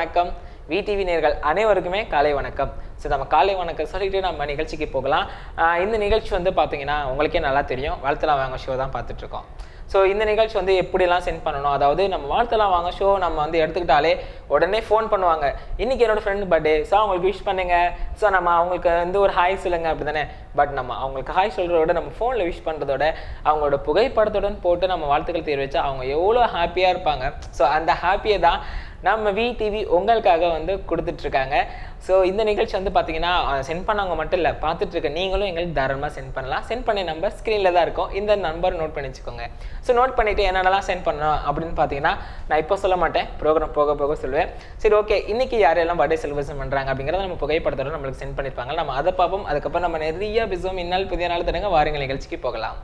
வணக்கம் விடிவி நேர்கள் அனைவருக்குமே காலை வணக்கம் ஸோ நம்ம காலை வணக்கம் சொல்லிட்டு நம்ம நிகழ்ச்சிக்கு போகலாம் ஆஹ் இந்த நிகழ்ச்சி வந்து பார்த்தீங்கன்னா உங்களுக்கே நல்லா தெரியும் வாழ்த்தலாம் வாங்க ஷோ தான் பார்த்துட்டு இருக்கோம் ஸோ இந்த நிகழ்ச்சி வந்து எப்படிலாம் சென்ட் பண்ணணும் அதாவது நம்ம வாழ்த்தலாம் வாங்க ஷோ நம்ம வந்து எடுத்துக்கிட்டாலே உடனே ஃபோன் பண்ணுவாங்க இன்னைக்கு என்னோட ஃப்ரெண்ட் பர்த்டே ஸோ அவங்களுக்கு விஷ் பண்ணுங்க ஸோ நம்ம அவங்களுக்கு வந்து ஒரு ஹாய் சொல்லுங்க அப்படி தானே பட் நம்ம அவங்களுக்கு ஹாய் சொல்கிறத விட நம்ம ஃபோனில் விஷ் பண்ணுறதோட அவங்களோட புகைப்படத்துடன் போட்டு நம்ம வாழ்த்துக்கள் தெரிவிச்சா அவங்க எவ்வளோ ஹாப்பியாக இருப்பாங்க ஸோ அந்த ஹாப்பியை தான் நம்ம விடிவி உங்களுக்காக வந்து கொடுத்துட்ருக்காங்க ஸோ இந்த நிகழ்ச்சி வந்து பார்த்தீங்கன்னா சென்ட் பண்ணவங்க மட்டும் இல்லை பார்த்துட்டு இருக்க நீங்களும் எங்களுக்கு தாராளமாக சென்ட் பண்ணலாம் சென்ட் பண்ண நம்பர் ஸ்க்ரீனில் தான் இருக்கும் இந்த நம்பர் நோட் பண்ணி வச்சுக்கோங்க ஸோ நோட் பண்ணிவிட்டு என்னென்னலாம் சென்ட் பண்ணணும் அப்படின்னு பார்த்தீங்கன்னா நான் இப்போ சொல்ல மாட்டேன் ப்ரோக்ராம் போக போக சொல்லுவேன் சரி ஓகே இன்னைக்கு யாரெல்லாம் பர்த்டே செலிப்ரேஷன் பண்ணுறாங்க அப்படிங்கிறத நம்ம புகைப்படத்தோட நம்மளுக்கு சென்ட் பண்ணியிருப்பாங்க நம்ம அதை பார்ப்போம் அதுக்கப்புறம் நம்ம நிறைய பிசும் இந்நாள் புதிய நாள் தருங்க வாருங்கள் நிகழ்ச்சிக்கு போகலாம்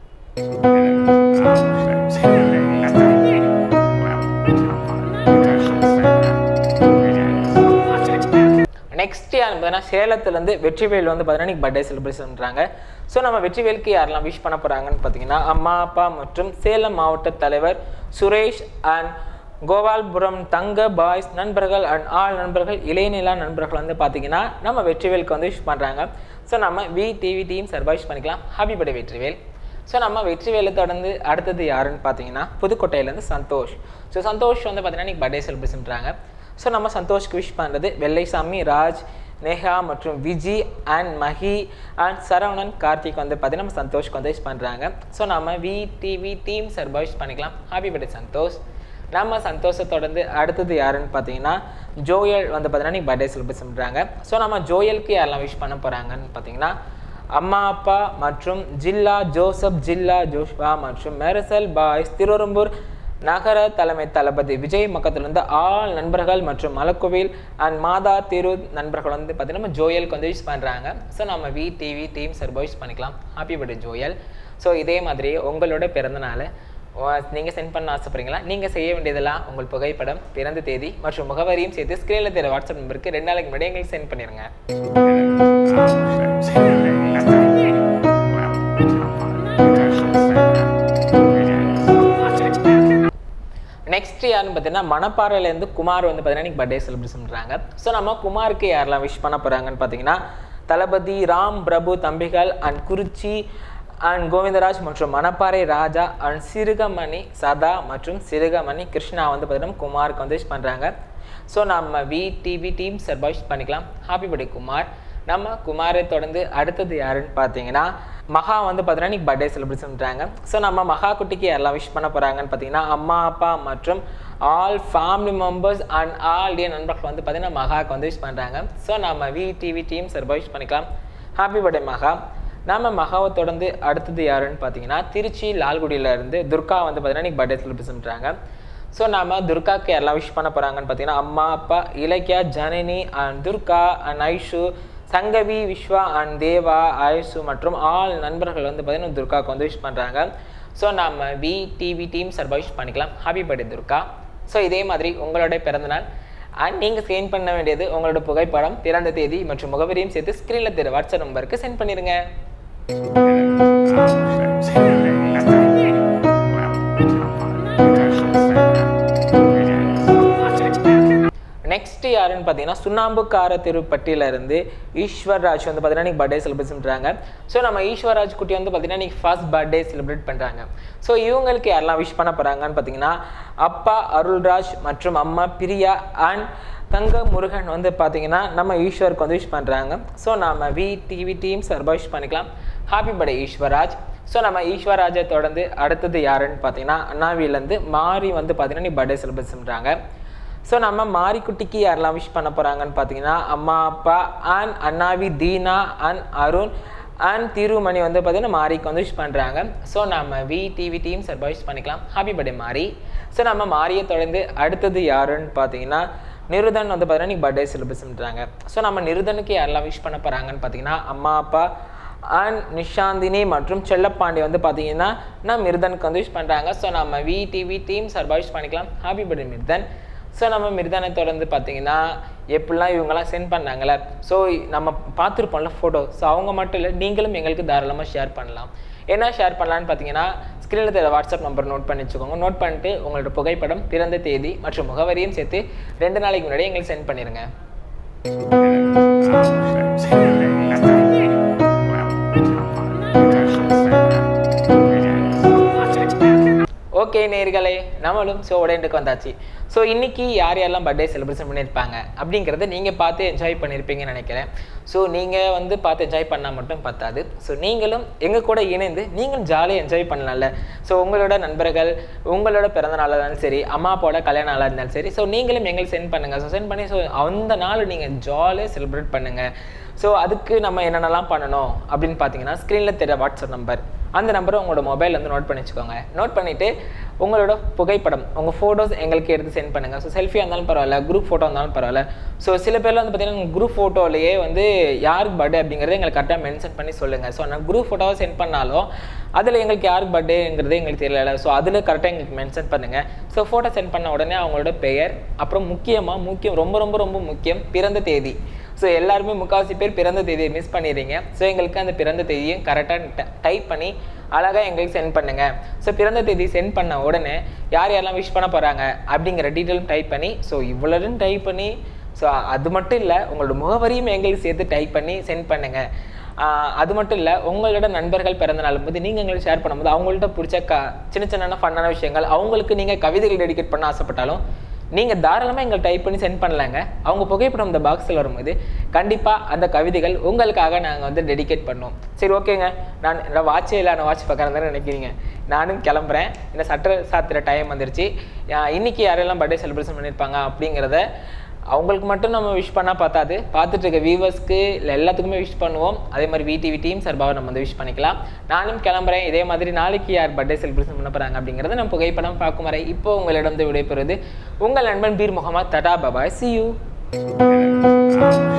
நெக்ஸ்ட் யார் பார்த்தீங்கன்னா சேலத்துலேருந்து வெற்றிவேல் வந்து பார்த்தீங்கன்னா இன்னைக்கு பர்த்டே செலிப்ரேஷன் பண்ணுறாங்க ஸோ நம்ம வெற்றிவேலுக்கு யாரெல்லாம் விஷ் பண்ண போகிறாங்கன்னு பார்த்தீங்கன்னா அம்மா அப்பா மற்றும் சேலம் மாவட்ட தலைவர் சுரேஷ் அண்ட் கோபால்புரம் தங்க பாய்ஸ் நண்பர்கள் அண்ட் ஆள் நண்பர்கள் இளையநிலா நண்பர்கள் வந்து பார்த்தீங்கன்னா நம்ம வெற்றிவேலுக்கு வந்து விஷ் பண்ணுறாங்க ஸோ நம்ம வி டிவி டீம் சார்பாக விஷ் பண்ணிக்கலாம் ஹாப்பி பர்த்டே வெற்றிவேல் ஸோ நம்ம வெற்றிவேலை தொடர்ந்து அடுத்தது யாருன்னு பார்த்தீங்கன்னா புதுக்கோட்டையிலேருந்து சந்தோஷ் ஸோ சந்தோஷ் வந்து பார்த்தீங்கன்னா இன்னைக்கு பர்த்டே செலிப்ரேஷன் பண்ணுறாங்க ஸோ நம்ம சந்தோஷ்க்கு விஷ் பண்ணுறது வெள்ளைசாமி ராஜ் நேஹா மற்றும் விஜி அண்ட் மஹி அண்ட் சரவணன் கார்த்திக் வந்து பார்த்தீங்கன்னா நம்ம சந்தோஷ்க்கு வந்து விஷ் பண்ணுறாங்க ஸோ நம்ம வி டிவி டீம் சார்பாக விஷ் பண்ணிக்கலாம் ஹாப்பி பர்த்டே சந்தோஷ் நம்ம சந்தோஷத்தை தொடர்ந்து அடுத்தது யாருன்னு பார்த்தீங்கன்னா ஜோயல் வந்து பார்த்தீங்கன்னா நீ பர்த்டே செலிப்ரேட் பண்ணுறாங்க ஸோ நம்ம ஜோயலுக்கு யாரெல்லாம் விஷ் பண்ண போகிறாங்கன்னு பார்த்தீங்கன்னா அம்மா அப்பா மற்றும் ஜில்லா ஜோசப் ஜில்லா ஜோஷ்வா மற்றும் மெரசல் பாய்ஸ் திருவரம்பூர் நகர தலைமை தளபதி விஜய் மக்கத்திலிருந்து ஆள் நண்பர்கள் மற்றும் மலக்கோவில் அண்ட் மாதா திரு நண்பர்கள் வந்து பார்த்தீங்கன்னா நம்ம ஜோயலுக்கு வந்து விஷ் பண்ணுறாங்க ஸோ நம்ம வி டிவி டீம் சார்பாக விஷ் பண்ணிக்கலாம் ஹாப்பி பர்த்டே ஜோயல் ஸோ இதே மாதிரி உங்களோட பிறந்தநாள் நீங்கள் சென்ட் பண்ண ஆசைப்படுறீங்களா நீங்கள் செய்ய வேண்டியதெல்லாம் உங்கள் புகைப்படம் பிறந்த தேதி மற்றும் முகவரியும் சேர்த்து ஸ்க்ரீனில் தெரிய வாட்ஸ்அப் நம்பருக்கு ரெண்டு நாளைக்கு முன்னாடி எங்களுக்கு சென்ட் பண்ணிடுங்க நெக்ஸ்ட் யாருன்னு பார்த்தீங்கன்னா மணப்பாறையிலேருந்து குமார் வந்து பார்த்தீங்கன்னா இன்னைக்கு பர்த்டே செலிப்ரேஷன் பண்ணுறாங்க ஸோ நம்ம குமாருக்கு யாரெல்லாம் விஷ் பண்ண போகிறாங்கன்னு பார்த்தீங்கன்னா தளபதி ராம் பிரபு தம்பிகள் அண்ட் குறிச்சி அண்ட் கோவிந்தராஜ் மற்றும் மணப்பாறை ராஜா அண்ட் சிறுகமணி சதா மற்றும் சிறுகமணி கிருஷ்ணா வந்து பார்த்தீங்கன்னா குமாருக்கு வந்து விஷ் பண்ணுறாங்க ஸோ நம்ம வி டிவி டீம் சார்பாக விஷ் பண்ணிக்கலாம் ஹாப்பி பர்த்டே குமார் நம்ம குமாரை தொடர்ந்து அடுத்தது யாருன்னு பார்த்தீங்கன்னா மகா வந்து பார்த்தீங்கன்னா இன்னைக்கு பர்த்டே செலிப்ரேட் பண்ணுறாங்க ஸோ நம்ம மகா குட்டிக்கு யாரெல்லாம் விஷ் பண்ண போகிறாங்கன்னு பார்த்தீங்கன்னா அம்மா அப்பா மற்றும் all family members and all the நண்பர்கள் வந்து பார்த்தீங்கன்னா மகாக்கு வந்து விஷ் பண்ணுறாங்க ஸோ நம்ம வி டிவி டீம் சார்பாக விஷ் பண்ணிக்கலாம் ஹாப்பி பர்த்டே மகா நம்ம மகாவை தொடர்ந்து அடுத்தது யாருன்னு பார்த்தீங்கன்னா திருச்சி லால்குடியில இருந்து துர்கா வந்து பார்த்தீங்கன்னா இன்னைக்கு பர்த்டே செலிப்ரேட் பண்ணுறாங்க ஸோ நம்ம துர்காக்கு யாரெல்லாம் விஷ் பண்ண போகிறாங்கன்னு பார்த்தீங்கன்னா அம்மா அப்பா Ilakkiya Janani and Durga and Aishu Sangavi Viswa and Deva Ayush மற்றும் ஆல் நண்பர்கள் வந்து பார்த்தீங்கன்னா துர்காவுக்கு வந்து விஷ் பண்ணுறாங்க ஸோ நம்ம வி டிவி டீம் சார்பாக விஷ் பண்ணிக்கலாம் ஹாப்பி பர்த்டே துர்கா ஸோ இதே மாதிரி உங்களோட பிறந்தநாள் அண்ட் நீங்கள் சென்ட் பண்ண வேண்டியது உங்களோட புகைப்படம் பிறந்த தேதி மற்றும் முகவரியும் சேர்த்து ஸ்க்ரீனில் தெரிய வாட்ஸ்அப் நம்பருக்கு சென்ட் பண்ணிடுங்க நெக்ஸ்ட் யாருன்னு பார்த்தீங்கன்னா சுண்ணாம்புக்கார திருப்பட்டியில இருந்து ஈஸ்வர்ராஜ் வந்து பார்த்தீங்கன்னா இன்னைக்கு பர்த்டே செலிப்ரேட் பண்ணுறாங்க ஸோ நம்ம ஈஸ்வர்ராஜ் குட்டி வந்து பார்த்தீங்கன்னா இன்னைக்கு ஃபர்ஸ்ட் பர்த்டே செலிப்ரேட் பண்ணுறாங்க ஸோ இவங்களுக்கு யாரெல்லாம் விஷ் பண்ண போகிறாங்கன்னு பார்த்தீங்கன்னா அப்பா அருள்ராஜ் மற்றும் அம்மா பிரியா அண்ட் தங்க முருகன் வந்து பார்த்தீங்கன்னா நம்ம ஈஸ்வருக்கு வந்து விஷ் பண்ணுறாங்க ஸோ நம்ம வி டிவி டீம் சார்பாக விஷ் பண்ணிக்கலாம் ஹாப்பி பர்த்டே ஈஸ்வர்ராஜ் ஸோ நம்ம ஈஸ்வராஜை தொடர்ந்து அடுத்தது யாருன்னு பார்த்தீங்கன்னா அண்ணாவிலேருந்து மாறி வந்து பார்த்தீங்கன்னா நீ பர்த்டே செலிப்ரேட் பண்ணுறாங்க ஸோ நம்ம மாரிக்குட்டிக்கு யாரெல்லாம் விஷ் பண்ண போகிறாங்கன்னு பார்த்தீங்கன்னா அம்மா அப்பா and Annavi Deena and Arun and Thirumani வந்து பார்த்தீங்கன்னா மாரிக்கு வந்து விஷ் பண்ணுறாங்க ஸோ நம்ம வி டிவி டீம் சார்பாக விஷ் பண்ணிக்கலாம் ஹாப்பி பர்த்டே மாரி ஸோ நம்ம மாரியை தொடர்ந்து அடுத்தது யாருன்னு பார்த்தீங்கன்னா நிருதன் வந்து பார்த்தீங்கன்னா நீ பர்த்டே செலிப்ரேட் பண்ணுறாங்க ஸோ நம்ம நிருதனுக்கு யாரெல்லாம் விஷ் பண்ண போகிறாங்கன்னு பார்த்தீங்கன்னா அம்மா அப்பா அண்ட் நிஷாந்தினி மற்றும் செல்லப்பாண்டி வந்து பார்த்தீங்கன்னா நம்ம மிருதனுக்கு வந்து விஷ் பண்ணுறாங்க ஸோ நம்ம வி டிவி டீம் சார்பாக விஷ் பண்ணிக்கலாம் ஹாப்பி பர்த்டே மிருதன் ஸோ நம்ம மிருதானை தொடர்ந்து பார்த்தீங்கன்னா எப்படிலாம் இவங்கெல்லாம் சென்ட் பண்ணாங்களே ஸோ நம்ம பார்த்துருப்போம்ல ஃபோட்டோ ஸோ அவங்க மட்டும் இல்லை நீங்களும் எங்களுக்கு தாராளமாக ஷேர் பண்ணலாம் என்ன ஷேர் பண்ணலான்னு பார்த்தீங்கன்னா ஸ்க்ரீனில் தெரிய வாட்ஸ்அப் நம்பர் நோட் பண்ணி வச்சுக்கோங்க நோட் பண்ணிட்டு உங்களோட புகைப்படம் பிறந்த தேதி மற்றும் முகவரியும் சேர்த்து ரெண்டு நாளைக்கு முன்னாடி எங்களுக்கு சென்ட் பண்ணிடுங்க ஓகே நேர்களே நம்மளும் ஷோவோட எண்டுக்கு வந்தாச்சு ஸோ இன்னைக்கு யார் யாரெல்லாம் பர்த்டே செலிப்ரேஷன் பண்ணியிருப்பாங்க அப்படிங்கிறத நீங்கள் பார்த்து என்ஜாய் பண்ணியிருப்பீங்கன்னு நினைக்கிறேன் ஸோ நீங்கள் வந்து பார்த்து என்ஜாய் பண்ணால் மட்டும் பத்தாது ஸோ நீங்களும் எங்கள் கூட இணைந்து நீங்களும் ஜாலியாக என்ஜாய் பண்ணலாம்ல ஸோ உங்களோட நண்பர்கள் உங்களோட பிறந்த நாளாக இருந்தாலும் சரி அம்மா அப்பாவோட கல்யாண நாளாக இருந்தாலும் சரி ஸோ நீங்களும் எங்களுக்கு சென்ட் பண்ணுங்கள் ஸோ சென்ட் பண்ணி ஸோ அந்த நாள் நீங்கள் ஜாலியாக செலிப்ரேட் பண்ணுங்கள் ஸோ அதுக்கு நம்ம என்னென்னலாம் பண்ணணும் அப்படின்னு பார்த்தீங்கன்னா ஸ்க்ரீனில் தெரிய வாட்ஸ்அப் நம்பர் அந்த நம்பரை உங்களோட மொபைல் வந்து நோட் பண்ணி வச்சுக்கோங்க நோட் பண்ணிவிட்டு உங்களோட புகைப்படம் உங்கள் ஃபோட்டோஸ் எங்களுக்கு எடுத்து சென்ட் பண்ணுங்கள் ஸோ செல்ஃபியாக இருந்தாலும் பரவாயில்ல குரூப் ஃபோட்டோ இருந்தாலும் பரவாயில்ல ஸோ சில பேர்லாம் வந்து பார்த்தீங்கன்னா குரூப் ஃபோட்டோலேயே வந்து யாருக்கு பர்த்டே அப்படிங்கிறத எங்களுக்கு கரெக்டாக மென்ஷன் பண்ணி சொல்லுங்கள் ஸோ நான் குரூப் ஃபோட்டோவை சென்ட் பண்ணாலும் அதில் எங்களுக்கு யாருக்கு பர்த்டேங்கிறது எங்களுக்கு தெரியல ஸோ அதில் கரெக்டாக எங்களுக்கு மென்ஷன் பண்ணுங்கள் ஸோ ஃபோட்டோ சென்ட் பண்ண உடனே அவங்களோட பெயர் அப்புறம் முக்கியமாக முக்கியம் ரொம்ப ரொம்ப ரொம்ப முக்கியம் பிறந்த தேதி ஸோ எல்லாருமே முக்கால்வாசி பேர் பிறந்த தேதியை மிஸ் பண்ணிடுறீங்க ஸோ எங்களுக்கு அந்த பிறந்த தேதியை கரெக்டாக டைப் பண்ணி அழகாக எங்களுக்கு சென்ட் பண்ணுங்கள் ஸோ பிறந்த தேதி சென்ட் பண்ண உடனே யார் யாரெல்லாம் விஷ் பண்ண போகிறாங்க அப்படிங்கிற டீட்டெயிலும் டைப் பண்ணி ஸோ இவ்வளோன்னு டைப் பண்ணி ஸோ அது மட்டும் இல்லை உங்களோட முகவரியும் எங்களுக்கு சேர்த்து டைப் பண்ணி சென்ட் பண்ணுங்கள் ஆஹ் அது மட்டும் இல்லை உங்களோட நண்பர்கள் பிறந்த நாள் போது நீங்கள் எங்களுக்கு ஷேர் பண்ணும்போது அவங்கள்ட்ட பிடிச்ச க சின்ன சின்ன ஃபன்னான விஷயங்கள் அவங்களுக்கு நீங்கள் கவிதைகள் டெடிகேட் பண்ண ஆசைப்பட்டாலும் நீங்கள் தாராளமாக எங்களை டைப் பண்ணி சென்ட் பண்ணலாங்க அவங்க புகைப்படம் இந்த பாக்ஸில் வரும்போது கண்டிப்பாக அந்த கவிதைகள் உங்களுக்காக நாங்கள் வந்து டெடிகேட் பண்ணோம் சரி ஓகேங்க நான் என்னோட வாட்சே இல்லை நான் வாட்ச் பார்க்குறேன் நினைக்கிறீங்க நானும் கிளம்புறேன் இந்த சட்டை சாத்துற டைம் வந்துருச்சு ஆஹ் இன்னைக்கு யாரெல்லாம் பர்த்டே செலிப்ரேஷன் பண்ணியிருப்பாங்க அப்படிங்கிறத அவங்களுக்கு மட்டும் நம்ம விஷ் பண்ணால் பார்த்தாது பார்த்துட்டு இருக்க வியூவர்ஸ்க்கு இல்லை எல்லாத்துக்குமே விஷ் பண்ணுவோம் அதே மாதிரி விடிவி டீம் சார்பாக நம்ம வந்து விஷ் பண்ணிக்கலாம் நானும் கிளம்புறேன் இதே மாதிரி நாளைக்கு யார் பர்த்டே செலிப்ரேஷன் பண்ண போகிறாங்க அப்படிங்கிறத நம்ம புகைப்படம் பார்க்கும் வரை இப்போ உங்களிடம் விடைபெறுவது உங்கள் நண்பன் பீர் முகமது தடா பபாய் சி யூ